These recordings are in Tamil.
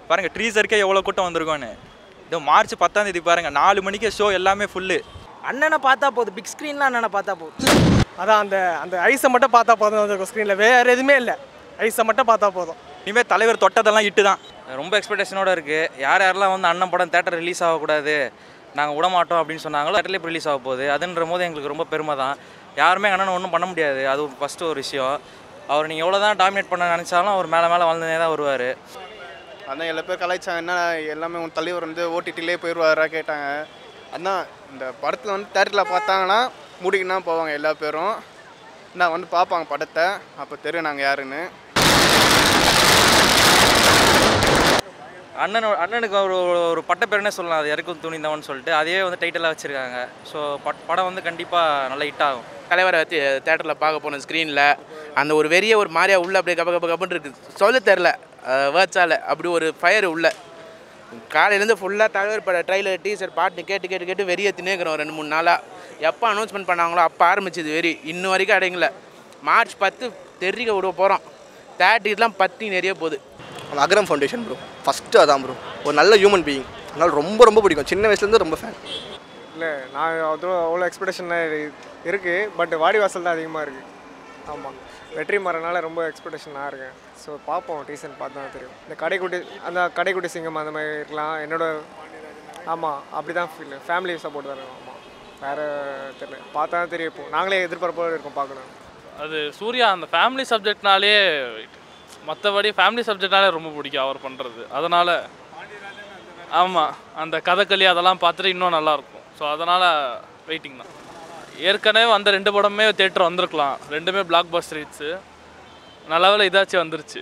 பாருங்கள் ட்ரீசருக்கே எவ்வளோ கூட்டம் வந்திருக்கோன்னு இது மார்ச் பத்தாம் தேதி பாருங்கள் நாலு மணிக்கு ஷோ எல்லாமே ஃபுல்லு அண்ணனை பார்த்தா போதும் பிக் ஸ்க்ரீனில் அண்ணனை பார்த்தா போதும் அதான் அந்த அந்த ஐஸை மட்டும் பார்த்தா போதும் அந்த ஸ்க்ரீனில் வேறு எதுவுமே இல்லை ஐஸை மட்டும் பார்த்தா போதும் இனிமேல் தலைவர் தொட்டதெல்லாம் இட்டு தான் ரொம்ப எக்ஸ்பெக்டேஷனோட இருக்குது யார் யாரெல்லாம் வந்து அண்ணன் படம் தேட்டர் ரிலீஸ் ஆகக்கூடாது நாங்கள் விட மாட்டோம் அப்படின்னு சொன்னாங்களோ தேட்டர்லேயே இப்போ ரிலீஸ் ஆக போகுது அதுன்ற போது எங்களுக்கு ரொம்ப பெருமை தான் யாருமே அண்ணனை ஒன்றும் பண்ண முடியாது அது ஃபஸ்ட்டு ஒரு விஷயம் அவர் நீங்கள் எவ்வளோ தான் டாமினேட் பண்ண நினச்சாலும் அவர் மேலே மேலே வளர்ந்துனே தான் வருவார் அதான் எல்லா பேர் கலாய்ச்சாங்க என்ன எல்லாமே உன் தலைவர் வந்து ஓடிடிலே போயிடுவாரா கேட்டாங்க அதான் இந்த படத்தில் வந்து தேட்டரில் பார்த்தாங்கன்னா மூடிக்கினா போவாங்க எல்லா பேரும் நான் வந்து பார்ப்பாங்க படத்தை அப்போ தெரியும் நாங்கள் யாருன்னு அண்ணனோ அண்ணனுக்கு ஒரு ஒரு பட்டப்பேருனே சொல்லலாம் அது இறக்கும் துணிந்தவன் சொல்லிட்டு அதையே வந்து டைட்டிலாக வச்சுருக்காங்க ஸோ பட் படம் வந்து கண்டிப்பாக நல்லா ஹிட் ஆகும் தலைவரை தேட்டரில் பார்க்க போன ஸ்க்ரீனில் அந்த ஒரு வெறிய ஒரு மாதிரியா உள்ள அப்படியே கப கப கபன்னு இருக்குது சொல்ல தெரில வேர்ட்ஸால் அப்படி ஒரு ஃபயர் உள்ள காலையிலேருந்து ஃபுல்லாக தலைவர் பட ட்ரைலர் டீசர் பாட்டு கேட்டு கேட்டு கேட்டு வெறிய தினேக்கிறோம் ரெண்டு மூணு நாளாக எப்போ அனௌன்ஸ்மெண்ட் பண்ணாங்களோ அப்போ ஆரம்பிச்சது வெறி இன்னும் வரைக்கும் அடையல மார்ச் பத்து தெரிவிக்க விட போகிறோம் தேட்டர்லாம் பத்தி நிறைய போகுது அந்த அகரம் ஃபவுண்டேஷன் ப்ரோ ஃபஸ்ட்டு அதான் ப்ரோ ஒரு நல்ல ஹியூமன் பீயிங் அதனால் ரொம்ப ரொம்ப பிடிக்கும் சின்ன வயசுலேருந்து ரொம்ப ஃபேன் இல்லை நான் அவ்வளோ அவ்வளோ எக்ஸ்பெக்டேஷன்லாம் இருக்குது பட் வாடிவாசல் தான் அதிகமாக இருக்குது ஆமாம் வெற்றி மரனால ரொம்ப எக்ஸ்பெக்டேஷனாக இருக்கேன் ஸோ பார்ப்போம் ரீசன் பார்த்தா தான் தெரியும் இந்த கடைக்குட்டி அந்த கடைக்குட்டி சிங்கம் அந்த மாதிரி இருக்கலாம் என்னோட ஆமாம் அப்படி தான் ஃபீல் ஃபேமிலி சப்போர்ட் தான் இருக்கும் ஆமாம் வேறு தெரியல பார்த்தா தான் தெரியும் இப்போ நாங்களே எதிர்பார்ப்போடு இருக்கோம் பார்க்கணும் அது சூர்யா அந்த ஃபேமிலி சப்ஜெக்ட்னாலே மற்றபடி ஃபேமிலி சப்ஜெக்ட்னாலே ரொம்ப பிடிக்கும் அவர் பண்ணுறது அதனால் ஆமாம் அந்த கதகளி அதெல்லாம் பார்த்துட்டு இன்னும் நல்லாயிருக்கும் ஸோ அதனால் வெயிட்டிங் தான் ஏற்கனவே வந்த ரெண்டு படமே தேட்டர் வந்திருக்கலாம் ரெண்டுமே பிளாக் பஸ்டர் ஹிட்ஸு நல்ல வேளை இதாச்சும் வந்துருச்சு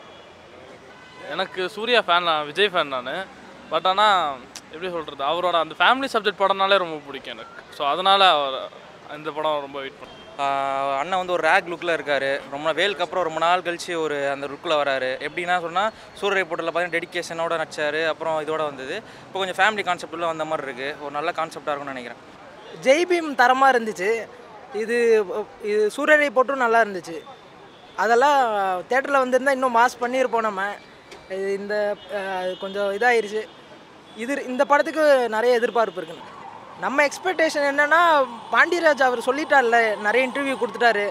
எனக்கு சூர்யா ஃபேன் நான் விஜய் ஃபேன் நான் பட் ஆனால் எப்படி சொல்கிறது அவரோட அந்த ஃபேமிலி சப்ஜெக்ட் படம்னாலே ரொம்ப பிடிக்கும் எனக்கு ஸோ அதனால் அவர் இந்த படம் ரொம்ப வெயிட் பண்ணுறேன் ஆஹ் அண்ணன் வந்து ஒரு ரேக் லுக்கில் இருக்கார் ரொம்ப வேலுக்கு அப்புறம் ரொம்ப நாள் கழிச்சு ஒரு அந்த லுக்கில் வராரு எப்படின்னா சொன்னால் சூரிய போட்டில் பார்த்தீங்கன்னா டெடிக்கேஷனோட நடிச்சார் அப்புறம் இதோட வந்தது இப்போ கொஞ்சம் ஃபேமிலி கான்செப்டில் வந்த மாதிரி இருக்குது ஒரு நல்ல கான்செப்டாக இருக்கும்னு நினைக்கிறேன் ஜெய்பீம் தரமாக இருந்துச்சு இது இது சூரியனை போட்டும் நல்லா இருந்துச்சு அதெல்லாம் தேட்டரில் வந்திருந்தால் இன்னும் மாஸ் பண்ணியிருப்போம் நம்ம இது இந்த அஹ், கொஞ்சம் இதாயிருச்சு இது இந்த படத்துக்கு நிறைய எதிர்பார்ப்பு இருக்குங்க நம்ம எக்ஸ்பெக்டேஷன் என்னென்னா பாண்டியராஜ் அவர் சொல்லிட்டார்ல நிறைய இன்டர்வியூ கொடுத்துட்டாரு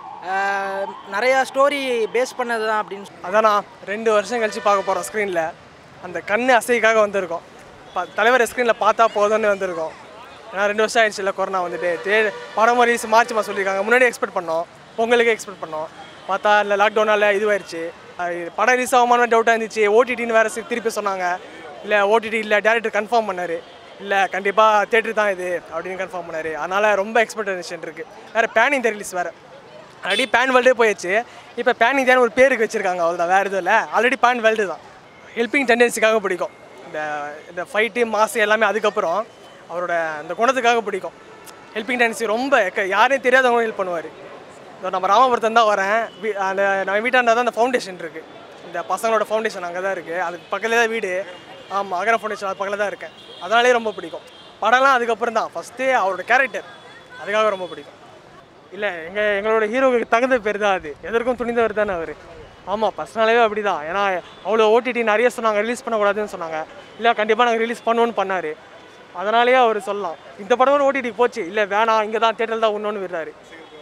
அஹ், நிறையா ஸ்டோரி பேஸ் பண்ணது தான் அப்படின்னு அதான் நான் ரெண்டு வருஷம் கழிச்சு பார்க்க போகிறோம் ஸ்க்ரீனில் அந்த கண் அசைக்காக வந்திருக்கோம் ப தலைவர் ஸ்க்ரீனில் பார்த்தா போதும்னு வந்திருக்கோம் ஏன்னா ரெண்டு வருஷம் ஆயிடுச்சு இல்லை கொரோனா வந்துட்டு தே படம் ரிலீஸ் மார்ச் மாதம் சொல்லியிருக்காங்க முன்னாடி எக்ஸ்பெக்ட் பண்ணோம் பொங்கலுக்கு எக்ஸ்பெக்ட் பண்ணோம் பார்த்தா இல்லை லாக்டவுனால் இதுவாயிருச்சு அது இது படம் ரிலீஸ் ஆகுமான டவுட்டாக இருந்துச்சு ஓடிடின்னு வேறு திருப்பி சொன்னாங்க இல்லை ஓடிடி இல்லை டேரக்டர் கன்ஃபார்ம் பண்ணார் இல்லை கண்டிப்பாக தேட்டர் தான் இது அப்படின்னு கன்ஃபார்ம் பண்ணார் அதனால் ரொம்ப எக்ஸ்பெக்டேஷன் இருக்குது வேறு பேன் இந்த ரிலீஸ் வேறு ஆல்ரெடி பேன் வேர்ல்டே போயிடுச்சு இப்போ பேன் இந்தியான்னு ஒரு பேருக்கு வச்சுருக்காங்க அவ்வளோதான் வேறு எதுவும் இல்லை ஆல்ரெடி பேன் வேர்ல்டு தான் ஹெல்பிங் டெண்டன்சிக்காக பிடிக்கும் இந்த இந்த ஃபைட்டு மாசு எல்லாமே அதுக்கப்புறம் அவரோட அந்த குணத்துக்காக பிடிக்கும் ஹெல்பிங் டெண்டன்சி ரொம்ப க- யாரையும் தெரியாதவங்க ஹெல்ப் பண்ணுவார் இதோ நம்ம ராமபுரத்தம் தான் வரேன் வீ- அந்த நம்ம வீட்டாண்ட தான் அந்த ஃபவுண்டேஷன் இருக்குது இந்த பசங்களோட ஃபவுண்டேஷன் அங்கே தான் இருக்குது அது பக்கத்தில் தான் வீடு ஆமாம் அகர ஃபவுண்டேஷன் அது பக்கத்தில் தான் இருக்கேன் அதனாலே ரொம்ப பிடிக்கும் படம்லாம் அதுக்கப்புறம் தான் ஃபஸ்ட்டு அவரோட கேரக்டர் அதுக்காக ரொம்ப பிடிக்கும் இல்லை எங்கள் எங்களோட ஹீரோவுக்கு தகுந்த பேர் தான் அது எதற்கும் துணிந்தவர் தானே அவர் ஆமாம் பர்சனலாகவே அப்படி தான் ஏன்னா அவ்வளோ ஓடிடி நிறைய சொன்னாங்க ரிலீஸ் பண்ணக்கூடாதுன்னு சொன்னாங்க இல்லை கண்டிப்பாக நாங்கள் ரிலீஸ் பண்ணுவோன்னு பண்ணார் அதனாலேயே அவர் சொல்லலாம் இந்த படம் ஓடிடி போச்சு இல்லை வேணாம் இங்கே தான் தேட்டரில் தான் ஒன்றுன்னு விடுறாரு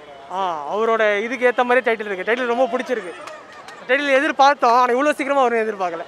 ஆ அவரோட இதுக்கு ஏற்ற மாதிரி டைட்டில் இருக்குது டைட்டில் ரொம்ப பிடிச்சிருக்கு டைட்டில் எதிர்பார்த்தோம் ஆனால் இவ்வளோ சீக்கிரமாக அவரும் எதிர்பார்க்கல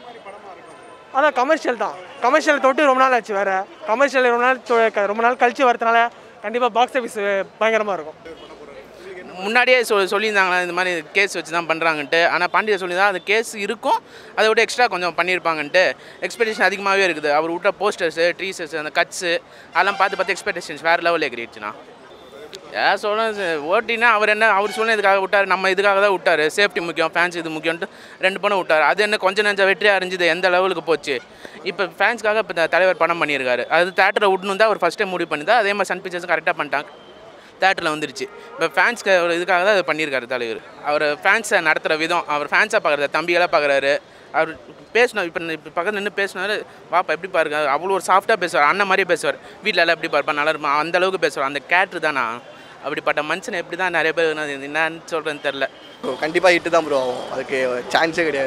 அதான் கமர்ஷியல் தான் கமர்ஷியல் தொட்டு ரொம்ப நாள் ஆச்சு வேறு கமர்ஷியல் ரொம்ப நாள் தொ- ரொம்ப நாள் கழிச்சு வரதுனால கண்டிப்பாக பாக்ஸ் ஆஃபீஸ் பயங்கரமாக இருக்கும் முன்னாடியே சொ சொல்லியிருந்தாங்களா இந்த மாதிரி கேஸ் வச்சு தான் பண்ணுறாங்கன்ட்டு ஆனால் பாண்டியர் சொல்லியிருந்தா அந்த கேஸ் இருக்கும் அதை விட எக்ஸ்ட்ரா கொஞ்சம் பண்ணியிருப்பாங்கன்ட்டு எக்ஸ்பெக்டேஷன் அதிகமாகவே இருக்குது அவர் விட்ட போஸ்டர்ஸு ட்ரீசர்ஸ் அந்த கட்ஸு அதெல்லாம் பார்த்து பார்த்து எக்ஸ்பெக்டேஷன்ஸ் வேறு லெவலில் எகிரிடுச்சுண்ணா ஏன் சொல்ல ஓட்டினா அவர் என்ன அவர் சொன்ன இதுக்காக விட்டார் நம்ம இதுக்காக தான் விட்டார் சேஃப்டி முக்கியம் ஃபேன்ஸ் இது முக்கியம்ட்டு ரெண்டு படம் விட்டார் அது என்ன கொஞ்சம் நஞ்சம் வெற்றியாக அறிஞ்சது எந்த லெவலுக்கு போச்சு இப்போ ஃபேன்ஸ்க்காக இப்போ தலைவர் படம் பண்ணியிருக்காரு அது தேட்டரை விடணும் தான் அவர் ஃபஸ்ட் டைம் முடிவு பண்ணிதான் அதே மாதிரி சன் பிக்சர்ஸும் கரெக்டாக பண்ணிட்டாங்க தேட்டரில் வந்துருச்சு இப்போ ஃபேன்ஸ்க்கு ஒரு இதுக்காக தான் அதை பண்ணியிருக்காரு தலைவர் அவர் ஃபேன்ஸை நடத்துகிற விதம் அவர் ஃபேன்ஸாக பார்க்குறாரு தம்பிகளாக பார்க்குறாரு அவர் பேசணும் இப்போ இப்போ பக்கத்தில் நின்று பேசினாரு வாப்பா எப்படி பாருங்க அவ்வளோ ஒரு சாஃப்டாக பேசுவார் அண்ணன் மாதிரியே பேசுவார் வீட்டில் எல்லாம் எப்படி பார்ப்பா நல்லா இருப்பான் அந்த அளவுக்கு பேசுவார் அந்த கேரக்டர் தானா அப்படிப்பட்ட மனுஷனை எப்படி தான் நிறைய பேர் என்ன- என்னன்னு சொல்கிறேன்னு தெரில ப்ரோ கண்டிப்பாக ஹிட்டு தான் ப்ரோ ஆகும் அதுக்கு சான்ஸே கிடையாது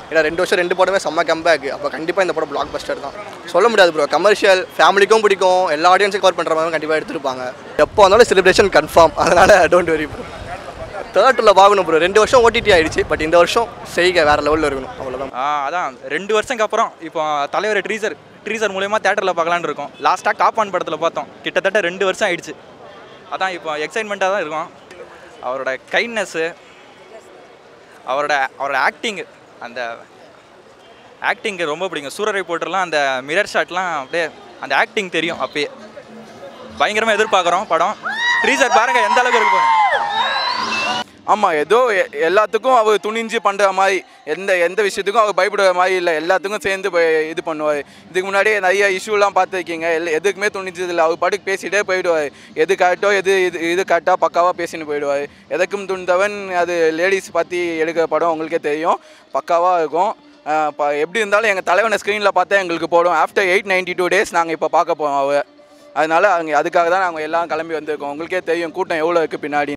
ஏன்னா ரெண்டு வருஷம் ரெண்டு படமே செம்ம கம்பேக் அப்போ கண்டிப்பாக இந்த படம் பிளாக் பஸ்டர் தான் சொல்ல முடியாது ப்ரோ கமர்ஷியல் ஃபேமிலிக்கும் பிடிக்கும் எல்லா ஆடியன்ஸும் கவர் பண்ணுற மாதிரி கண்டிப்பாக எடுத்திருப்பாங்க எப்போ வந்தாலும் செலிப்ரேஷன் கன்ஃபார்ம் அதனால் டோன்ட் வெரி ப்ரோ தேர்ட்டில் பார்க்கணும் ப்ரோ ரெண்டு வருஷம் ஓடிடி ஆயிடுச்சு பட் இந்த வருஷம் செய்க வேறு லெவலில் இருக்கணும் அவ்வளோதான் ஆ அதான் ரெண்டு வருஷத்துக்கு அப்புறம் இப்போ தலைவர் ட்ரீசர் ட்ரீசர் மூலயமா தேட்டரில் பார்க்கலான்னு இருக்கோம் லாஸ்ட்டாக காப்பான் படத்தில் பார்த்தோம் கிட்டத்தட்ட ரெண்டு வருஷம் ஆயிடுச்சு அதான் இப்போ எக்ஸைட்மெண்ட்டாக தான் இருக்கும் அவரோட கைண்ட்னஸ்ஸு அவரோட அவரோட ஆக்டிங் அந்த ஆக்டிங் ரொம்ப பிடிக்கும் சூரரை போட்டுலாம் அந்த மிரர் ஷாட்லாம் அப்படியே அந்த ஆக்டிங் தெரியும் அப்பயே பயங்கரமாக எதிர்பார்க்குறோம் படம் ட்ரீசர் பாருங்கள் எந்த அளவுக்கு இருக்கு பாருங்க. ஆமாம் ஏதோ எ- எல்லாத்துக்கும் அவர் துணிஞ்சு பண்ணுற மாதிரி எந்த எந்த விஷயத்துக்கும் அவர் பயப்படுற மாதிரி இல்லை எல்லாத்துக்கும் சேர்ந்து போய் இது பண்ணுவார் இதுக்கு முன்னாடியே நிறைய இஷ்யூலாம் பார்த்துருக்கீங்க எல்லா எதுக்குமே துணிஞ்சது இல்லை அவர் பாட்டுக்கு பேசிகிட்டே போயிடுவார் எது கரெக்டோ எது இது இது கரெக்டாக பக்காவாக பேசின்னு போயிடுவார் எதற்கும் துணிந்தவன் அது லேடிஸ் பற்றி எடுக்கிற படம் உங்களுக்கே தெரியும் பக்காவாக இருக்கும் அஹ் ப- எப்படி இருந்தாலும் எங்கள் தலைவனை ஸ்க்ரீனில் பார்த்தா எங்களுக்கு போடும் after eight ninety two days நாங்கள் இப்போ பார்க்க போகிறோம் அவர் அதனால அவங்க அதுக்காக தான் நாங்கள் எல்லாம் கிளம்பி வந்திருக்கோம் உங்களுக்கே தெரியும் கூட்டம் எவ்வளோ இருக்குது பின்னாடி